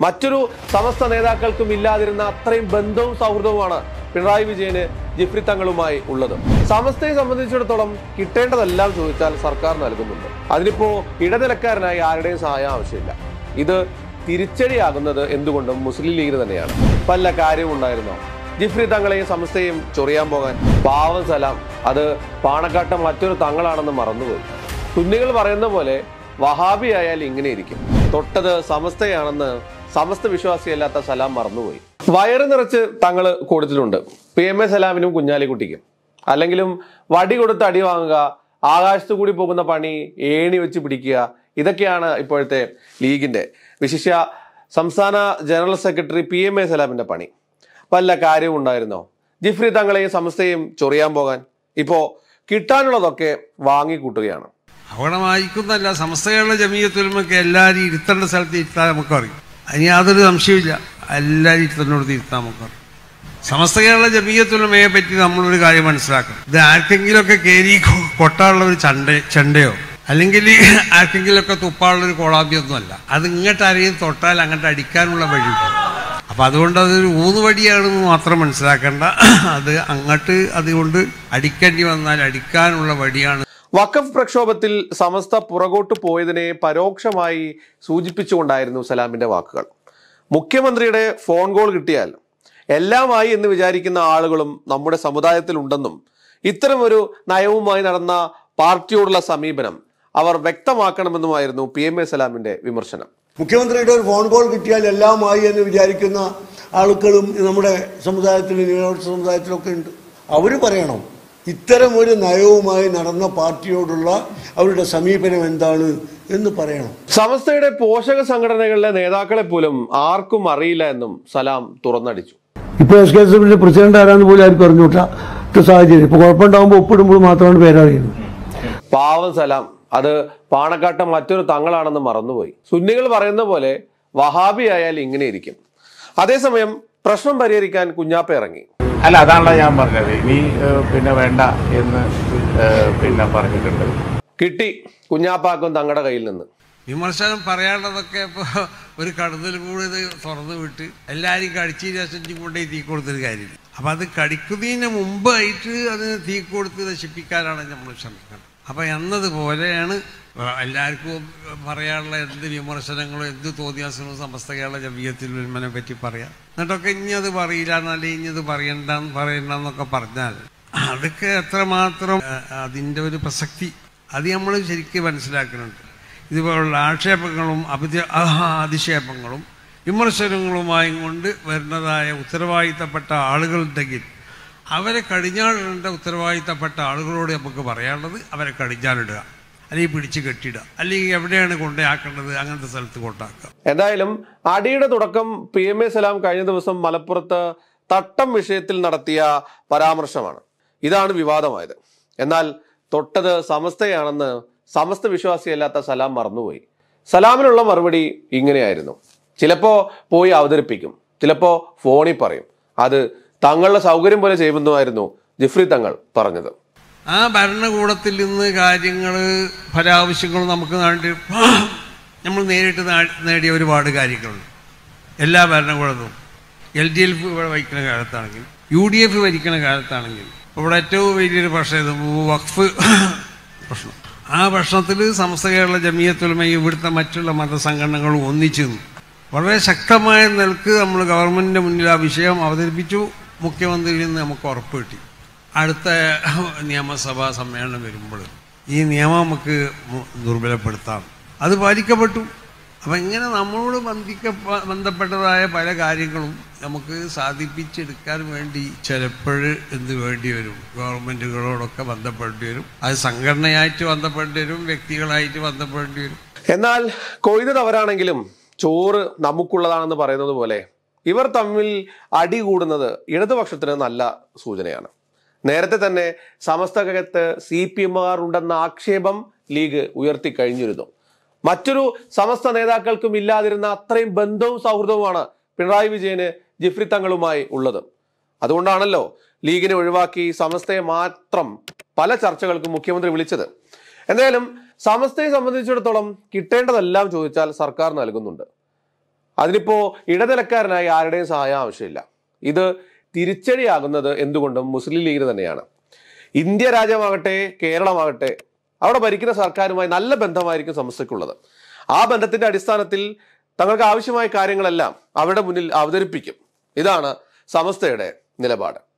മറ്റൊരു സമസ്ത നേതാക്കൾക്കും ഇല്ലാതിരുന്ന അത്രയും ബന്ധവും സൗഹൃദവുമാണ് പിണറായി വിജയന് ജിഫ്രി തങ്ങളുമായി ഉള്ളത് സമസ്തയെ സംബന്ധിച്ചിടത്തോളം കിട്ടേണ്ടതെല്ലാം ചോദിച്ചാൽ സർക്കാർ നൽകുന്നുണ്ട് അതിനിപ്പോ ഇടനിലക്കാരനായി ആരുടെയും സഹായം ആവശ്യമില്ല ഇത് തിരിച്ചടിയാകുന്നത് എന്തുകൊണ്ടും മുസ്ലിം ലീഗിന് തന്നെയാണ് വല്ല കാര്യവും ഉണ്ടായിരുന്നോ ജിഫ്രി തങ്ങളെയും സമസ്തയും ചൊറിയാൻ പോകാൻ പാവം സലാം അത് പാണക്കാട്ട മറ്റൊരു തങ്ങളാണെന്ന് മറന്നുപോയി സുന്നികൾ പറയുന്ന പോലെ വഹാബി ആയാൽ ഇങ്ങനെ ഇരിക്കും തൊട്ടത് സമസ്തയാണെന്ന് സമസ്ത വിശ്വാസിയല്ലാത്ത സലാം മറന്നുപോയി വയറ് നിറച്ച് തങ്ങൾ കൊടുത്തിട്ടുണ്ട് പി എം എ സലാമിനും കുഞ്ഞാലിക്കുട്ടിക്കും അല്ലെങ്കിലും വടി കൊടുത്ത് അടി വാങ്ങുക ആകാശത്തു കൂടി പോകുന്ന പണി ഏണി വെച്ച് പിടിക്കുക ഇതൊക്കെയാണ് ഇപ്പോഴത്തെ ലീഗിന്റെ വിശിഷ്യ സംസ്ഥാന general secretary P M A സലാമിന്റെ പണി വല്ല കാര്യവും ഉണ്ടായിരുന്നോ ജിഫ്രി തങ്ങളെയും സമസ്തയും ചൊറിയാൻ പോകാൻ ഇപ്പോ കിട്ടാനുള്ളതൊക്കെ വാങ്ങിക്കൂട്ടുകയാണ് അപകടമായിരിക്കുന്നല്ല സമസ്തകളുടെ ജമീയത്തുലമൊക്കെ എല്ലാവരും ഇരുത്തേണ്ട സ്ഥലത്ത് ഇരുത്താൻ നമുക്കറിയും അതിന് യാതൊരു സംശയമില്ല എല്ലാവരും ഇരുത്തേണ്ടടുത്ത് ഇരുത്താൻ നമുക്കറിയും സമസ്തകളുടെ ജമീയത്തുലമയെ പറ്റി നമ്മളൊരു കാര്യം മനസ്സിലാക്കണം ഇത് ആർക്കെങ്കിലുമൊക്കെ കയറി കൊ- കൊട്ടാനുള്ള ഒരു ചണ്ട ചെണ്ടയോ അല്ലെങ്കിൽ ആർക്കെങ്കിലുമൊക്കെ തുപ്പാനുള്ള ഒരു കോളാമ്പിയൊന്നും അല്ല അത് ഇങ്ങോട്ട് ആരെയും തൊട്ടാൽ അങ്ങോട്ട് അടിക്കാനുള്ള വഴിയുണ്ട് അപ്പൊ അതുകൊണ്ട് അതൊരു ഊന്നുവടിയാണെന്ന് മാത്രം മനസ്സിലാക്കേണ്ട അത് അങ്ങോട്ട് അതുകൊണ്ട് അടിക്കേണ്ടി വന്നാൽ അടിക്കാനുള്ള വടിയാണ് വഖഫ് പ്രക്ഷോഭത്തിൽ സമസ്ത പുറകോട്ട് പോയതിനെ പരോക്ഷമായി സൂചിപ്പിച്ചുകൊണ്ടായിരുന്നു സലാമിന്റെ വാക്കുകൾ മുഖ്യമന്ത്രിയുടെ ഫോൺ കോൾ കിട്ടിയാൽ എല്ലാമായി എന്ന് വിചാരിക്കുന്ന ആളുകളും നമ്മുടെ സമുദായത്തിൽ ഉണ്ടെന്നും ഇത്തരമൊരു നയവുമായി നടന്ന പാർട്ടിയോടുള്ള സമീപനം അവർ വ്യക്തമാക്കണമെന്നുമായിരുന്നു പി എം എ സലാമിന്റെ വിമർശനം മുഖ്യമന്ത്രിയുടെ ഒരു ഫോൺ കോൾ കിട്ടിയാൽ എല്ലാമായി എന്ന് വിചാരിക്കുന്ന ആളുകളും നമ്മുടെ സമുദായത്തിൽ ന്യൂനപക്ഷ സമുദായത്തിലൊക്കെ ഉണ്ട് അവർ പറയണം ഇത്തരം ഒരു നയവുമായി നടന്ന പാർട്ടിയോടുള്ള അവരുടെ സമീപനം എന്താണ് എന്ന് പറയണം സമസ്തയുടെ പോഷക സംഘടനകളിലെ നേതാക്കളെ പോലും ആർക്കും അറിയില്ല എന്നും സലാം തുറന്നടിച്ചു ഇപ്പോൾ എസ് കെ എസ് എഫിന്റെ പ്രസിഡന്റ് ആരാന്ന് പോലും ആർക്കും അറിഞ്ഞൂട്ട സാഹചര്യം ഇപ്പൊ കുഴപ്പമുണ്ടാകുമ്പോൾ ഒപ്പിടുമ്പോൾ മാത്രമാണ് പേരറിയുന്നത് പാവം സലാം അത് പാണക്കാട്ട മറ്റൊരു തങ്ങളാണെന്ന് മറന്നുപോയി സുന്നികൾ പറയുന്ന പോലെ വഹാബി ആയാൽ ഇങ്ങനെ ഇരിക്കും അതേസമയം പ്രശ്നം പരിഹരിക്കാൻ കുഞ്ഞാപ്പ ഇറങ്ങി അല്ല അതാണല്ലോ ഞാൻ പറഞ്ഞത് ഇനി ഏഹ്, പിന്നെ വേണ്ട എന്ന് ഏഹ്, പിന്നെ പറഞ്ഞിട്ടുണ്ട് കിട്ടി കുഞ്ഞാപ്പാക്കും തങ്ങളുടെ കയ്യിൽ നിന്ന് വിമർശനം പറയാനുള്ളതൊക്കെ ഇപ്പോൾ ഒരു കടന്നൽ കൂടെ ഇത് തുറന്നു വിട്ട് എല്ലാവരും കടിച്ച് രസിച്ചും കൊണ്ടേ തീ കൊടുത്തൊരു കാര്യമില്ല അപ്പം അത് കടിക്കുന്നതിന് മുമ്പായിട്ട് അതിന് തീ കൊടുത്ത് നശിപ്പിക്കാനാണ് നമ്മൾ ശ്രമിക്കുന്നത് അപ്പം എന്നതുപോലെയാണ് എല്ലാവർക്കും പറയാനുള്ള എന്ത് വിമർശനങ്ങളും എന്ത് തോന്നിയാസങ്ങളും സമസ്ത കേരള ജമീയത്തിൽ ഉൽമനെ പറ്റി പറയാം എന്നിട്ടൊക്കെ ഇനി അത് പറയില്ല എന്നല്ല ഇനി അത് പറയണ്ട പറയണ്ടെന്നൊക്കെ പറഞ്ഞാൽ അതൊക്കെ എത്രമാത്രം അഹ്, അതിൻ്റെ ഒരു പ്രസക്തി അത് നമ്മൾ ശരിക്കും മനസ്സിലാക്കുന്നുണ്ട് ഇതുപോലുള്ള ആക്ഷേപങ്ങളും അഭിധ ആഹാ, അധിക്ഷേപങ്ങളും വിമർശനങ്ങളുമായും കൊണ്ട് വരുന്നതായ ഉത്തരവാദിത്തപ്പെട്ട ആളുകളുണ്ടെങ്കിൽ അവരെ കടിഞ്ഞാളിടേണ്ട ഉത്തരവാദിത്തപ്പെട്ട ആളുകളോട് നമുക്ക് പറയാനുള്ളത് അവരെ കടിഞ്ഞാലിടുക അല്ലെങ്കിൽ പിടിച്ച് കെട്ടിടുക അല്ലെങ്കിൽ എവിടെയാണ് കൊണ്ടേയാക്കേണ്ടത് അങ്ങനത്തെ സ്ഥലത്ത് കൊണ്ടാക്കുക എന്തായാലും അടിയുടെ തുടക്കം പി എം എ സലാം കഴിഞ്ഞ ദിവസം മലപ്പുറത്ത് തട്ടം വിഷയത്തിൽ നടത്തിയ പരാമർശമാണ് ഇതാണ് വിവാദമായത് എന്നാൽ തൊട്ടത് സമസ്തയാണെന്ന് സമസ്ത വിശ്വാസിയല്ലാത്ത സലാം മറന്നുപോയി സലാമിനുള്ള മറുപടി ഇങ്ങനെയായിരുന്നു ചിലപ്പോ പോയി അവതരിപ്പിക്കും ചിലപ്പോ ഫോണിൽ പറയും അത് തങ്ങളുടെ സൗകര്യം പോലെ ചെയ്യുമെന്നുമായിരുന്നു ജിഫ്രി തങ്ങൾ പറഞ്ഞത് ആ ഭരണകൂടത്തിൽ നിന്ന് കാര്യങ്ങൾ പല ആവശ്യങ്ങളും നമുക്ക് നാട്ടി നമ്മൾ നേരിട്ട് നാ- നേടിയ ഒരുപാട് കാര്യങ്ങളുണ്ട് എല്ലാ ഭരണകൂടത്തും എൽ ഡി എഫ് ഇവിടെ വഹിക്കുന്ന കാലത്താണെങ്കിൽ യു ഡി എഫ് ഭരിക്കുന്ന കാലത്താണെങ്കിൽ ഇവിടെ ഏറ്റവും വലിയൊരു പ്രശ്നം ഇത് വഖഫ് പ്രശ്നം ആ പ്രശ്നത്തിൽ സമസ്ത കേരള ജമിയത്തുലമയും ഇവിടുത്തെ മറ്റുള്ള മതസംഘടനകളും ഒന്നിച്ചു നിന്നു വളരെ ശക്തമായ നിലക്ക് നമ്മൾ ഗവൺമെന്റിന്റെ മുന്നിൽ ആ വിഷയം അവതരിപ്പിച്ചു മുഖ്യമന്ത്രിയിൽ നിന്ന് നമുക്ക് ഉറപ്പ് കിട്ടി അടുത്ത നിയമസഭാ സമ്മേളനം വരുമ്പോൾ ഈ നിയമം നമുക്ക് മു- ദുർബലപ്പെടുത്താം അത് പാലിക്കപ്പെട്ടു അപ്പം ഇങ്ങനെ നമ്മളോട് ബന്ധിക്ക ബന്ധപ്പെട്ടതായ പല കാര്യങ്ങളും നമുക്ക് സാധിപ്പിച്ചെടുക്കാൻ വേണ്ടി ചിലപ്പോൾ എന്ത് വേണ്ടി വരും ഗവൺമെൻറ്റുകളോടൊക്കെ ബന്ധപ്പെടേണ്ടി വരും അത് സംഘടനയായിട്ട് ബന്ധപ്പെടേണ്ടി വരും വ്യക്തികളായിട്ട് ബന്ധപ്പെടേണ്ടി വരും എന്നാൽ കൊയ്ത് തവറാണെങ്കിലും ചോറ് നമുക്കുള്ളതാണെന്ന് പറയുന്നത് പോലെ ഇവർ തമ്മിൽ അടി കൂടുന്നത് ഇടതുപക്ഷത്തിന് നല്ല സൂചനയാണ് നേരത്തെ തന്നെ സമസ്തകത്ത് സി പി എമ്മുകാർ ഉണ്ടെന്ന ആക്ഷേപം ലീഗ് ഉയർത്തി കഴിഞ്ഞിരുന്നു മറ്റൊരു സമസ്ത നേതാക്കൾക്കും ഇല്ലാതിരുന്ന അത്രയും ബന്ധവും സൗഹൃദവുമാണ് പിണറായി വിജയന് ജിഫ്രി തങ്ങളുമായി ഉള്ളത് അതുകൊണ്ടാണല്ലോ ലീഗിനെ ഒഴിവാക്കി സമസ്തയെ മാത്രം പല ചർച്ചകൾക്കും മുഖ്യമന്ത്രി വിളിച്ചത് എന്തായാലും സമസ്തയെ സംബന്ധിച്ചിടത്തോളം കിട്ടേണ്ടതെല്ലാം ചോദിച്ചാൽ സർക്കാർ നൽകുന്നുണ്ട് അതിനിപ്പോ ഇടനിലക്കാരനായി ആരുടെയും സഹായം ആവശ്യമില്ല ഇത് തിരിച്ചടിയാകുന്നത് എന്തുകൊണ്ടും മുസ്ലിം ലീഗിന് തന്നെയാണ് ഇന്ത്യ രാജ്യമാകട്ടെ കേരളമാകട്ടെ അവിടെ ഭരിക്കുന്ന സർക്കാരുമായി നല്ല ബന്ധമായിരിക്കും സമസ്തയ്ക്കുള്ളത് ആ ബന്ധത്തിന്റെ അടിസ്ഥാനത്തിൽ തങ്ങൾക്ക് ആവശ്യമായ കാര്യങ്ങളെല്ലാം അവരുടെ മുന്നിൽ അവതരിപ്പിക്കും ഇതാണ് സമസ്തയുടെ നിലപാട്